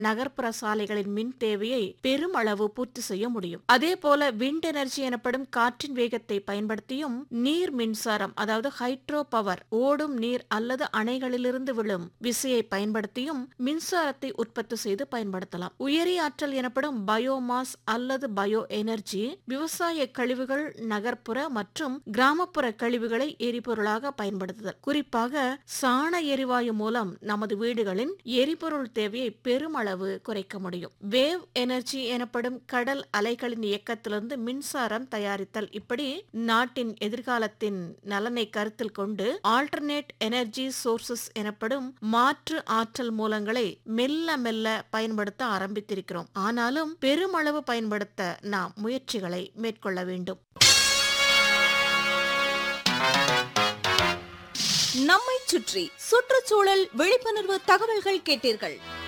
நகர்ப்புற சாலைகளின் மின் தேவையை பெருமளவு பூர்த்தி செய்ய முடியும் அதே போல விண்ட் எனர்ஜி எனப்படும் காற்றின் வேகத்தை பயன்படுத்தியும் நீர் மின்சாரம் அதாவது ஹைட்ரோ பவர் ஓடும் நீர் அல்லது அணைகளிலிருந்து விழும் விசையை பயன்படுத்தியும் மின்சாரத்தை உற்பத்தி செய்து பயன்படுத்தலாம் உயரி ஆற்றல் எனப்படும் பயோமாஸ் அல்லது பயோ எனர்ஜி விவசாய கழிவுகள் நகர்ப்புற மற்றும் கிராமப்புற கழிவுகளை எரிபொருளாக பயன்படுத்துதல் குறிப்பாக சாண எரிவாயு மூலம் நமது வீடுகளின் எரிபொருள் தேவையை பெருமளவு குறைக்க முடியும் வேவ் எனர்ஜி எனப்படும் கடல் அலைகளின் இயக்கத்திலிருந்து மின்சாரம் தயாரித்தல் இப்படி நாட்டின் எதிர்காலத்தின் நலனை கருத்தில் கொண்டு ஆல்டர்னேட் எனர்ஜி சோர்சஸ் எனப்படும் மாற்று ஆற்றல் மூலங்களை மெல்ல மெல்ல பயன்படுத்த ஆரம்பித்திருக்கிறோம் ஆனாலும் பெருமளவு பயன்படுத்த நாம் முயற்சிகளை மேற்கொள்ள வேண்டும் நம்மை சுற்றி சுற்றுச்சூழல் விழிப்புணர்வு தகவல்கள் கேட்டீர்கள்